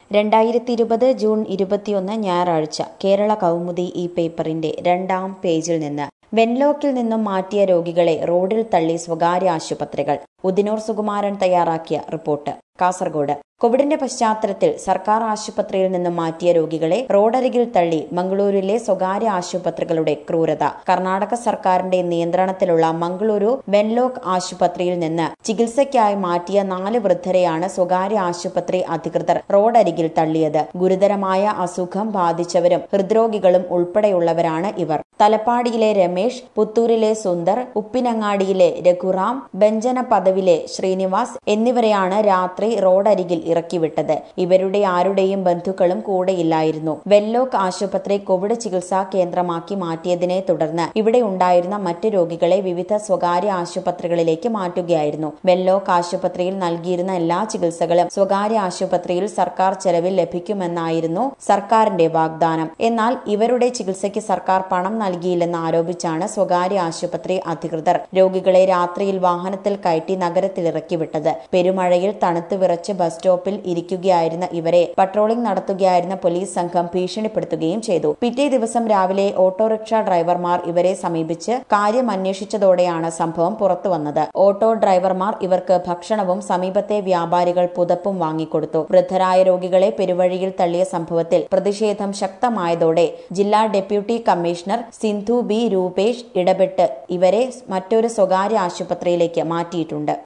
രണ്ടായിരത്തി ഇരുപത് ജൂൺ ഇരുപത്തിയൊന്ന് ഞായറാഴ്ച കേരള കൗമുദി ഈ പേപ്പറിന്റെ രണ്ടാം പേജിൽ നിന്ന് വെൻലോക്കിൽ നിന്നും മാറ്റിയ രോഗികളെ റോഡിൽ തള്ളി സ്വകാര്യ ആശുപത്രികൾ ഉദിനൂർ സുകുമാരൻ തയ്യാറാക്കിയ റിപ്പോർട്ട് കാസർഗോഡ് കോവിഡിന്റെ പശ്ചാത്തലത്തിൽ സർക്കാർ ആശുപത്രിയിൽ നിന്നും മാറ്റിയ രോഗികളെ റോഡരികിൽ തള്ളി മംഗളൂരുവിലെ സ്വകാര്യ ആശുപത്രികളുടെ ക്രൂരത കർണാടക സർക്കാരിന്റെ നിയന്ത്രണത്തിലുള്ള മംഗളൂരു വെൻലോക്ക് ആശുപത്രിയിൽ നിന്ന് ചികിത്സയ്ക്കായി മാറ്റിയ നാല് വൃദ്ധരെയാണ് സ്വകാര്യ ആശുപത്രി അധികൃതർ റോഡരികിൽ തള്ളിയത് ഗുരുതരമായ അസുഖം ബാധിച്ചവരും ഹൃദ്രോഗികളും ഉൾപ്പെടെയുള്ളവരാണ് ഇവർ തലപ്പാടിയിലെ രമേശ് പുത്തൂരിലെ സുന്ദർ ഉപ്പിനങ്ങാടിയിലെ രഘുറാം ബെഞ്ചന പദവിലെ ശ്രീനിവാസ് എന്നിവരെയാണ് രാത്രി റോഡരികിൽ ഇറക്കിവിട്ടത് ഇവരുടെ ആരുടെയും ബന്ധുക്കളും കൂടെയില്ലായിരുന്നു വെല്ലോക്ക് ആശുപത്രി കോവിഡ് ചികിത്സാ കേന്ദ്രമാക്കി മാറ്റിയതിനെ തുടർന്ന് ഇവിടെ ഉണ്ടായിരുന്ന മറ്റ് രോഗികളെ വിവിധ സ്വകാര്യ ആശുപത്രികളിലേക്ക് മാറ്റുകയായിരുന്നു വെല്ലോക്ക് ആശുപത്രിയിൽ നൽകിയിരുന്ന എല്ലാ ചികിത്സകളും സ്വകാര്യ ആശുപത്രിയിൽ സർക്കാർ ചെലവിൽ ലഭിക്കുമെന്നായിരുന്നു സർക്കാരിന്റെ വാഗ്ദാനം എന്നാൽ ഇവരുടെ ചികിത്സയ്ക്ക് സർക്കാർ പണം നൽകിയില്ലെന്ന് ആരോപിച്ചാണ് സ്വകാര്യ ആശുപത്രി അധികൃതർ രോഗികളെ രാത്രിയിൽ വാഹനത്തിൽ കയറ്റി നഗരത്തിലിറക്കി വിട്ടത് പെരുമഴയിൽ തണുത്ത് വിറച്ച് ബസ് സ്റ്റോപ്പിൽ ഇരിക്കുകയായിരുന്ന ഇവരെ പട്രോളിംഗ് നടത്തുകയായിരുന്ന പോലീസ് സംഘം ഭീഷണിപ്പെടുത്തുകയും ചെയ്തു പിറ്റേ ദിവസം രാവിലെ ഓട്ടോറിക്ഷ ഡ്രൈവർമാർ ഇവരെ സമീപിച്ച് കാര്യം അന്വേഷിച്ചതോടെയാണ് സംഭവം പുറത്തുവന്നത് ഓട്ടോ ഡ്രൈവർമാർ ഇവർക്ക് ഭക്ഷണവും സമീപത്തെ വ്യാപാരികൾ പുതപ്പും വാങ്ങിക്കൊടുത്തു വൃദ്ധരായ രോഗികളെ പെരുവഴിയിൽ തള്ളിയ സംഭവത്തിൽ പ്രതിഷേധം ശക്തമായതോടെ ജില്ലാ deputy commissioner Sindhu B Rupesh ഇടപെട്ട് ഇവരെ മറ്റൊരു സ്വകാര്യ ആശുപത്രിയിലേക്ക് മാറ്റിയിട്ടുണ്ട്